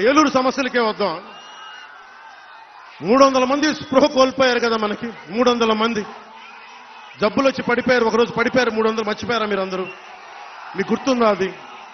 ఏలూరు సమస్యలకే వద్దాం మూడు వందల మంది స్పృహ కోల్పోయారు కదా మనకి మూడు వందల మంది జబ్బులు వచ్చి పడిపోయారు ఒకరోజు పడిపోయారు మూడు వందలు మర్చిపోయారా మీరు అందరూ మీకు గుర్తుందా అది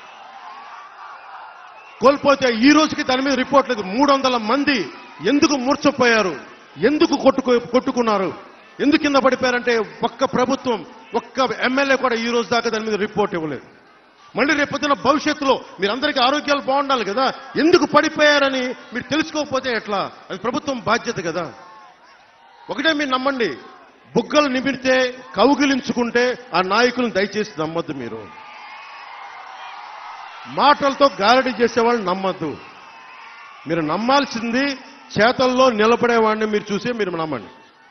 కోల్పోతే ఈ రోజుకి దాని మీద రిపోర్ట్ లేదు మూడు వందల మంది ఎందుకు మూర్చపోయారు ఎందుకు కొట్టుకు కొట్టుకున్నారు ఎందుకు కింద పడిపోయారంటే ఒక్క ప్రభుత్వం ఒక్క ఎమ్మెల్యే కూడా ఈ రోజు దాకా దాని మీద రిపోర్ట్ ఇవ్వలేదు మళ్ళీ రేపొద్దున భవిష్యత్తులో మీరందరికీ ఆరోగ్యాలు బాగుండాలి కదా ఎందుకు పడిపోయారని మీరు తెలుసుకోకపోతే ఎట్లా అది ప్రభుత్వం బాధ్యత కదా ఒకటే మీరు నమ్మండి బుగ్గలు నిమిరితే కౌగిలించుకుంటే ఆ నాయకులను దయచేసి నమ్మద్దు మీరు మాటలతో గారడి చేసేవాళ్ళని నమ్మద్దు మీరు నమ్మాల్సింది చేతల్లో నిలబడేవాడిని మీరు చూసే మీరు నమ్మండి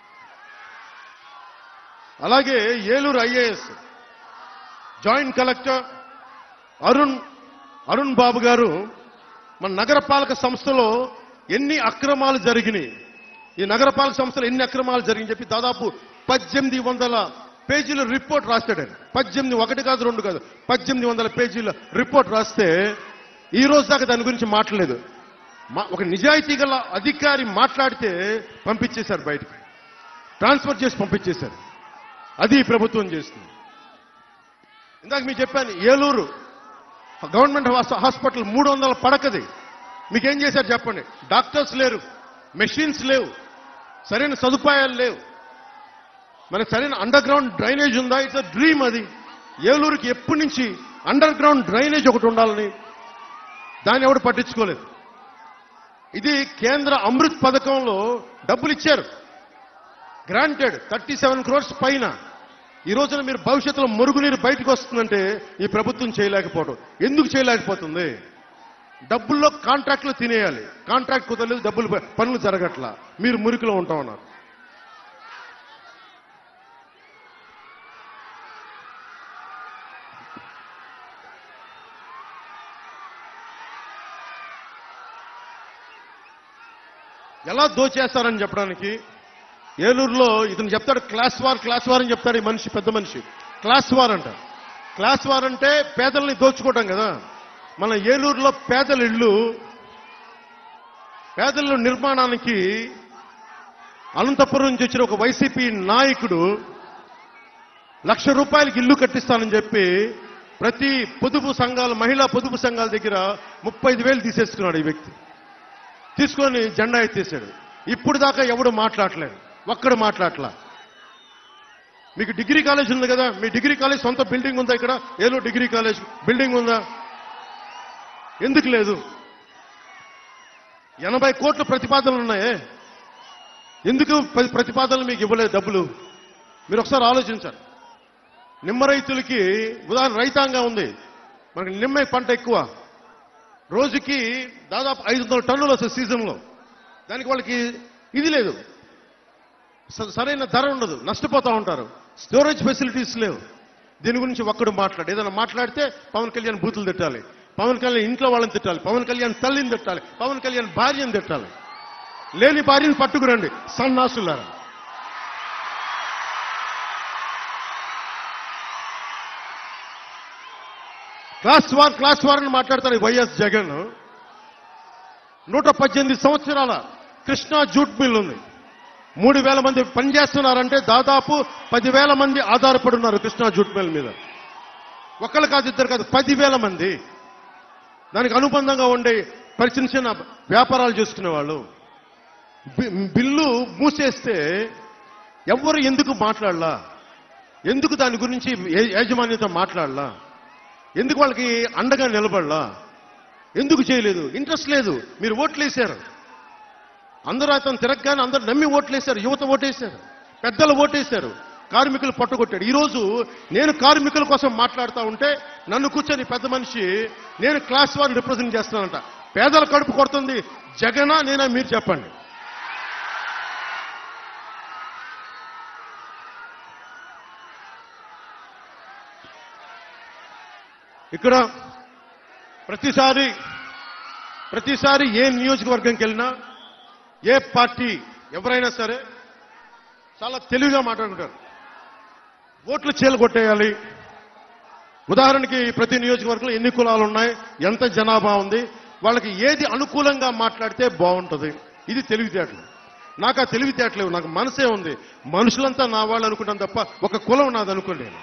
అలాగే Eluru IAS joint collector Arun Arun Babu గారు మన నగరపాలక సంస్థలో ఎన్ని అక్రమాలు జరిగినాయి ఈ నగరపాలక సంస్థలో ఎన్ని అక్రమాలు జరిగినాయి చెప్పి దాదాపు పద్దెనిమిది వందల పేజీల రిపోర్ట్ రాస్తాడు ఆయన. పద్దెనిమిది ఒకటి కాదు రెండు కాదు పద్దెనిమిది వందల పేజీల రిపోర్ట్ రాస్తే ఈ రోజు దాకా దాని గురించి మాట్లాడలేదు మా- ఒక నిజాయితీ గల అధికారి మాట్లాడితే పంపించేశారు బయటికి ట్రాన్స్ఫర్ చేసి పంపించేశారు అది ఈ ప్రభుత్వం చేస్తుంది ఇందాక మీకు చెప్పాను ఏలూరు గవర్నమెంట్ హాస్- హాస్పిటల్ మూడు వందల పడకది మీకేం చేశారు చెప్పండి డాక్టర్స్ లేరు మెషిన్స్ లేవు సరైన సదుపాయాలు లేవు మనకు సరైన అండర్ గ్రౌండ్ డ్రైనేజ్ ఉందా ఇట్స్ డ్రీమ్ అది ఏలూరుకి ఎప్పటి నుంచి అండర్ గ్రౌండ్ డ్రైనేజ్ ఒకటి ఉండాలని దాన్ని ఎవడు పట్టించుకోలేదు ఇది కేంద్ర అమృత్ పథకంలో డబ్బులు ఇచ్చారు గ్రాంటెడ్ థర్టీ సెవెన్ క్రోర్స్ పైన ఈ రోజున మీరు భవిష్యత్తులో మురుగునీరు బయటకు వస్తుందంటే ఈ ప్రభుత్వం చేయలేకపోవడం ఎందుకు చేయలేకపోతుంది డబ్బుల్లో కాంట్రాక్ట్లు తినేయాలి కాంట్రాక్ట్ కుదరలేదు డబ్బులు ప- పనులు జరగట్లా మీరు మురికిలో ఉంటా ఉన్నారు ఎలా దోచేస్తారని చెప్పడానికి ఏలూరులో ఇతను చెప్తాడు క్లాస్ వార్ క్లాస్ వార్ అని చెప్తాడు ఈ మనిషి పెద్ద మనిషి క్లాస్ వార్ అంట క్లాస్ వార్ అంటే పేదల్ని దోచుకోవటం కదా మన ఏలూరులో పేదల ఇళ్ళు పేదల నిర్మాణానికి అనంతపురం నుంచి వచ్చిన ఒక వైసీపీ నాయకుడు లక్ష రూపాయలకి ఇల్లు కట్టిస్తానని చెప్పి ప్రతి పొదుపు సంఘాలు మహిళా పొదుపు సంఘాల దగ్గర ముప్పై ఐదు వేలు తీసేసుకున్నాడు ఈ వ్యక్తి తీసుకొని జెండా ఎత్తేసాడు ఇప్పుడు దాకా ఎవడు మాట్లాడలేదు ఒక్కడు మాట్లాడలా మీకు డిగ్రీ కాలేజ్ ఉంది కదా మీ డిగ్రీ కాలేజ్ సొంత బిల్డింగ్ ఉందా ఇక్కడ ఏదో డిగ్రీ కాలేజ్ బిల్డింగ్ ఉందా ఎందుకు లేదు ఎనభై కోట్ల ప్రతిపాదనలు ఉన్నాయే ఎందుకు ప్ర- ప్రతిపాదనలు మీకు ఇవ్వలేదు డబ్బులు మీరు ఒకసారి ఆలోచించాలి నిమ్మ రైతులకి ఉదాహరణ రైతాంగం ఉంది మనకి నిమ్మ పంట ఎక్కువ రోజుకి దాదాపు ఐదు వందల టన్నులు వస్తాయి సీజన్లో దానికి వాళ్ళకి ఇది లేదు స- సరైన ధర ఉండదు నష్టపోతూ ఉంటారు స్టోరేజ్ ఫెసిలిటీస్ లేవు దీని గురించి ఒక్కడు మాట్లాడు ఏదైనా మాట్లాడితే పవన్ కళ్యాణ్ బూతులు తిట్టాలి పవన్ కళ్యాణ్ ఇంట్లో వాళ్ళని తిట్టాలి పవన్ కళ్యాణ్ తల్లిని తిట్టాలి పవన్ కళ్యాణ్ భార్యను తిట్టాలి లేని భార్యను పట్టుకురండి సన్నాసులారా క్లాస్ వార్ క్లాస్ వార్ అని మాట్లాడతారు ఈ వైఎస్ జగన్ నూట పద్దెనిమిది సంవత్సరాల కృష్ణా జూట్ మిల్ ఉంది మూడు వేల మంది పనిచేస్తున్నారంటే దాదాపు పదివేల మంది ఆధారపడి ఉన్నారు కృష్ణా జూట్ మిల్ మీద ఒకళ్ళు కాదు ఇద్దరు కాదు పదివేల మంది దానికి అనుబంధంగా ఉండే పరి చిన్న చిన్న వ్యాపారాలు చేసుకునే వాళ్ళు బి- బిల్లు మూసేస్తే ఎవరు ఎందుకు మాట్లాడలా ఎందుకు దాని గురించి యా- యాజమాన్యంతో మాట్లాడలా ఎందుకు వాళ్ళకి అండగా నిలబడలా ఎందుకు చేయలేదు ఇంట్రెస్ట్ లేదు మీరు ఓట్లేశారు అందరూ అతను తిరగగానే అందరూ నమ్మి ఓట్లేశారు యువత ఓటేశారు పెద్దలు ఓటేశారు కార్మికులు పట్టుకొట్టాడు ఈరోజు నేను కార్మికుల కోసం మాట్లాడుతూ ఉంటే నన్ను కూర్చొని పెద్ద మనిషి నేను క్లాస్ వారిని రిప్రజెంట్ చేస్తున్నానంట పేదల కడుపు కొడుతుంది జగనా నేనా మీరు చెప్పండి ఇక్కడ ప్రతిసారి ప్రతిసారి ఏ నియోజకవర్గంకి వెళ్ళినా ఏ పార్టీ ఎవరైనా సరే చాలా తెలివిగా మాట్లాడుకుంటారు ఓట్లు చీల కొట్టేయాలి ఉదాహరణకి ప్రతి నియోజకవర్గంలో ఎన్ని కులాలు ఉన్నాయి ఎంత జనాభా ఉంది వాళ్ళకి ఏది అనుకూలంగా మాట్లాడితే బాగుంటుంది ఇది తెలివితేటలు నాకు ఆ తెలివితేటలేవు నాకు మనసే ఉంది మనుషులంతా నా వాళ్ళు అనుకుంటాను తప్ప ఒక కులం నాది అనుకోలేను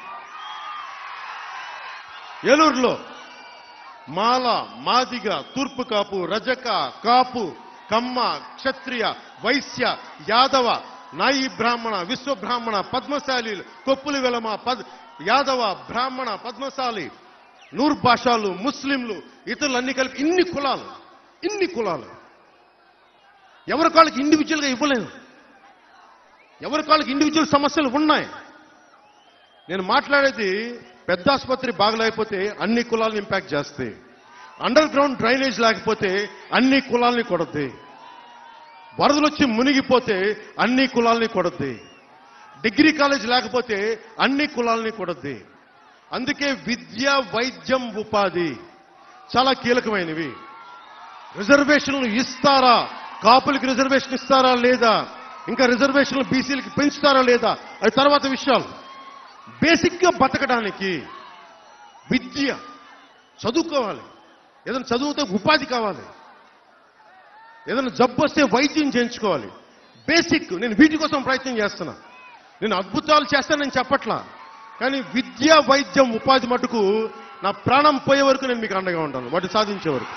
ఏలూరులో మాల మాదిగ తూర్పు కాపు రజక కాపు కమ్మ క్షత్రియ వైశ్య యాదవ నాయి బ్రాహ్మణ విశ్వ బ్రాహ్మణ పద్మశాలి కొప్పులు వెలమ పద్ యాదవ బ్రాహ్మణ పద్మశాలి నూరు భాషలు ముస్లింలు ఇతరులు అన్ని కలిపి ఇన్ని కులాలు ఇన్ని కులాలు ఎవరి కాళ్ళకి ఇండివిజువల్ గా ఇవ్వలేను ఎవరి కాళ్ళకి ఇండివిజువల్ సమస్యలు ఉన్నాయి నేను మాట్లాడేది పెద్ద ఆసుపత్రి బాగలేకపోతే అన్ని కులాలను ఇంపాక్ట్ చేస్తాయి అండర్ గ్రౌండ్ డ్రైనేజ్ లేకపోతే అన్ని కులాల్ని కొడద్ది వరదలు వచ్చి మునిగిపోతే అన్ని కులాల్ని కొడద్ది డిగ్రీ కాలేజ్ లేకపోతే అన్ని కులాల్ని కొడద్ది అందుకే విద్య వైద్యం ఉపాధి చాలా కీలకమైనవి రిజర్వేషన్లు ఇస్తారా కాపులకి రిజర్వేషన్ ఇస్తారా లేదా ఇంకా రిజర్వేషన్లు బీసీలకి పెంచుతారా లేదా అది తర్వాత విషయాలు బేసిక్ గా బతకడానికి విద్య చదువుకోవాలి ఏదైనా చదువుతే ఉపాధి కావాలి ఏదైనా జబ్బు వస్తే వైద్యం చేయించుకోవాలి బేసిక్ నేను వీటి కోసం ప్రయత్నం చేస్తున్నా నేను అద్భుతాలు చేస్తానని చెప్పట్లా కానీ విద్య వైద్యం ఉపాధి మటుకు నా ప్రాణం పోయే వరకు నేను మీకు అండగా ఉంటాను వాటిని సాధించే వరకు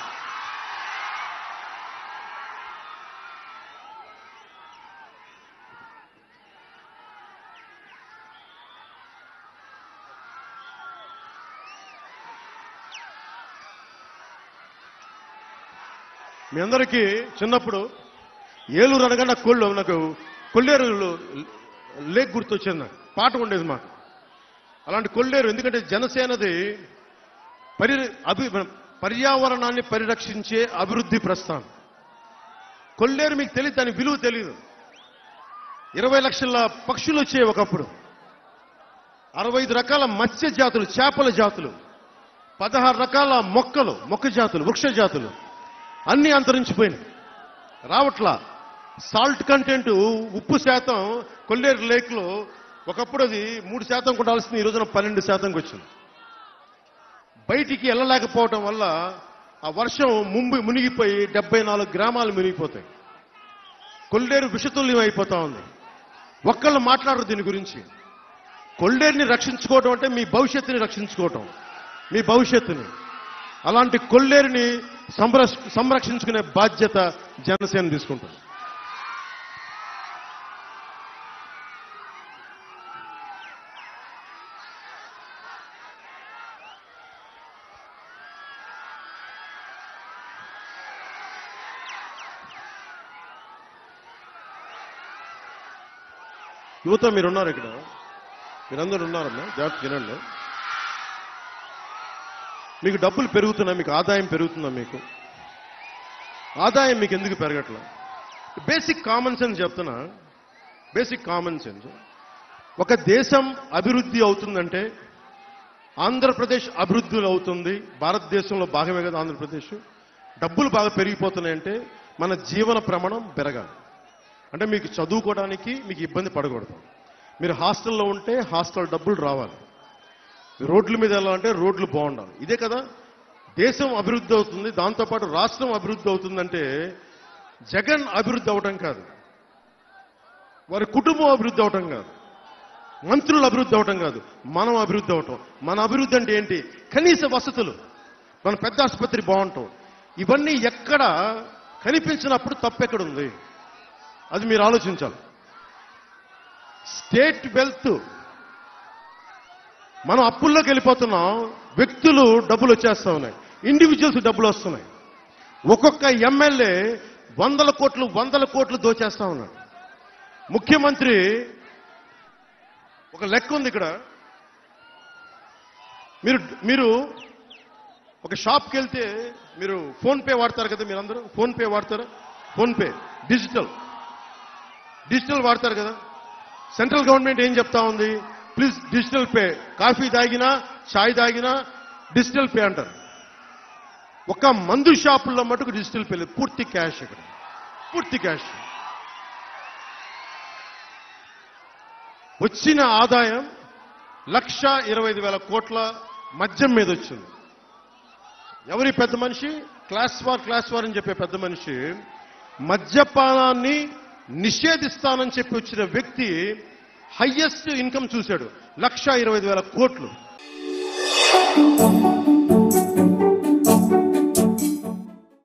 మీ అందరికీ చిన్నప్పుడు ఏలూరు అనగా నాకు కోళ్ళు నాకు కొల్లేరు లేక్ గుర్తొచ్చింది నాకు పాట ఉండేది మాకు అలాంటి కొల్లేరు ఎందుకంటే జనసేనది పరి అభి పర్యావరణాన్ని పరిరక్షించే అభివృద్ధి ప్రస్థానం కొల్లేరు మీకు తెలియదు దాని విలువ తెలియదు ఇరవై లక్షల పక్షులు వచ్చాయి ఒకప్పుడు అరవై ఐదు రకాల మత్స్య జాతులు చేపల జాతులు పదహారు రకాల మొక్కలు మొక్క జాతులు వృక్ష జాతులు అన్ని అంతరించిపోయినాయి రావట్లా సాల్ట్ కంటెంట్ ఉప్పు శాతం కొల్లేరు లేక్లో ఒకప్పుడు అది మూడు శాతం ఉండాల్సింది ఈ రోజున పన్నెండు శాతంకి వచ్చింది బయటికి వెళ్ళలేకపోవటం వల్ల ఆ వర్షం ముంబై మునిగిపోయి డెబ్బై నాలుగు గ్రామాలు మునిగిపోతాయి కొల్లేరు విషతుల్యం అయిపోతా ఉంది ఒక్కళ్ళు మాట్లాడరు దీని గురించి కొల్లేరుని రక్షించుకోవటం అంటే మీ భవిష్యత్తుని రక్షించుకోవటం మీ భవిష్యత్తుని అలాంటి కొల్లేరుని సంరక్ష సంరక్షించుకునే బాధ్యత జనసేన తీసుకుంటుంది యువత మీరున్నారు ఇక్కడ మీరందరూ ఉన్నారమ్మా జాగ్రత్త తినండి మీకు డబ్బులు పెరుగుతున్నా మీకు ఆదాయం పెరుగుతుందా మీకు ఆదాయం మీకు ఎందుకు పెరగట్లా బేసిక్ కామన్ సెన్స్ చెప్తున్నా బేసిక్ కామన్ సెన్స్ ఒక దేశం అభివృద్ధి అవుతుందంటే ఆంధ్రప్రదేశ్ అభివృద్ధి అవుతుంది భారతదేశంలో భాగమే కదా ఆంధ్రప్రదేశ్ డబ్బులు బాగా పెరిగిపోతున్నాయంటే మన జీవన ప్రమాణం పెరగాలి అంటే మీకు చదువుకోవడానికి మీకు ఇబ్బంది పడకూడదు మీరు హాస్టల్లో ఉంటే హాస్టల్ డబ్బులు రావాలి రోడ్ల మీద వెళ్ళాలంటే రోడ్లు బాగుండాలి ఇదే కదా దేశం అభివృద్ధి అవుతుంది దాంతోపాటు రాష్ట్రం అభివృద్ధి అవుతుందంటే జగన్ అభివృద్ధి అవటం కాదు వారి కుటుంబం అభివృద్ధి అవటం కాదు మంత్రులు అభివృద్ధి అవటం కాదు మనం అభివృద్ధి అవటం మన అభివృద్ధి అంటే ఏంటి కనీస వసతులు మన పెద్ద ఆసుపత్రి బాగుంటాం ఇవన్నీ ఎక్కడ కనిపించినప్పుడు తప్పెక్కడుంది అది మీరు ఆలోచించాలి స్టేట్ వెల్త్ మనం అప్పుల్లోకి వెళ్ళిపోతున్నాం వ్యక్తులు డబ్బులు వచ్చేస్తా ఉన్నాయి ఇండివిజువల్స్ డబ్బులు వస్తున్నాయి ఒక్కొక్క ఎమ్మెల్యే వందల కోట్లు వందల కోట్లు దోచేస్తా ఉన్నాడు ముఖ్యమంత్రి ఒక లెక్క ఉంది ఇక్కడ మీరు మీరు ఒక షాప్కి వెళ్తే మీరు ఫోన్ పే వాడతారు కదా మీరందరూ ఫోన్ పే వాడతారా ఫోన్ పే డిజిటల్ డిజిటల్ వాడతారు కదా సెంట్రల్ గవర్నమెంట్ ఏం చెప్తా ఉంది ప్లీజ్ డిజిటల్ పే కాఫీ తాగినా చాయ్ తాగినా డిజిటల్ పే అంటారు ఒక మందు షాపుల్లో మటుకు డిజిటల్ పే లేదు పూర్తి క్యాష్ ఇక్కడ పూర్తి క్యాష్ వచ్చిన ఆదాయం లక్ష ఇరవై ఐదు వేల కోట్ల మద్యం మీద వచ్చింది ఎవరి పెద్ద మనిషి క్లాస్ వార్ క్లాస్ వార్ అని చెప్పే పెద్ద మనిషి మద్యపానాన్ని నిషేధిస్తానని చెప్పి వచ్చిన వ్యక్తి హయ్యెస్ట్ ఇన్కమ్ చూశాడు లక్ష ఇరవై ఐదు వేల కోట్లు